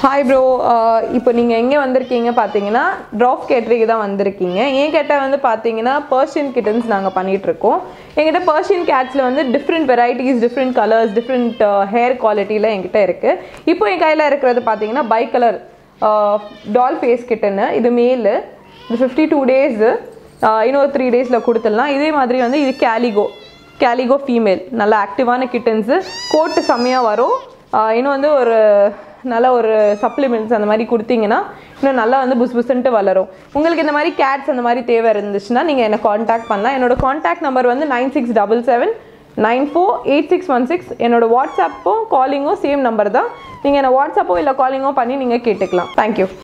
hi bro இப்போ நீங்கள் எங்கே வந்திருக்கீங்க பார்த்தீங்கன்னா ட்ராப் கேட்டரிக்கு தான் வந்திருக்கீங்க ஏன் கேட்டால் வந்து பார்த்தீங்கன்னா பர்ஷியன் கிட்டன்ஸ் நாங்கள் பண்ணிகிட்ருக்கோம் எங்கிட்ட பர்ஷியன் கேட்ஸில் வந்து different varieties different colours different hair குவாலிட்டியில் என்கிட்ட இருக்குது இப்போ என் கையில் இருக்கிறது பார்த்தீங்கன்னா பை கலர் டால் ஃபேஸ் கிட்டன்னு இது மேலு இது ஃபிஃப்டி டூ டேஸு இன்னொரு த்ரீ டேஸில் கொடுத்துடலாம் இதே மாதிரி வந்து இது கேலிகோ கேலிகோ ஃபீமேல் நல்ல ஆக்டிவான கிட்டன்ஸு கோட்டு செம்மையாக வரும் ஆஹ் இன்னும் வந்து ஒரு நல்ல ஒரு சப்ளிமெண்ட்ஸ் அந்த மாதிரி கொடுத்தீங்கன்னா இன்னும் நல்லா வந்து புஸ் புஸ்ன்ட்டு வளரும் உங்களுக்கு இந்த மாதிரி கேட்ஸ் அந்த மாதிரி தேவை இருந்துச்சுன்னா நீங்கள் என்னை காண்டாக்ட் பண்ணலாம் என்னோட காண்டாக்ட் நம்பர் வந்து nine six double seven nine four eight six one six என்னோட வாட்ஸ்அப்போ காலிங்கோ சேம் நம்பர் தான் நீங்கள் என்னை வாட்ஸ்அப்போ இல்லை காலிங்கோ பண்ணி நீங்கள் கேட்டுக்கலாம் தேங்க்யூ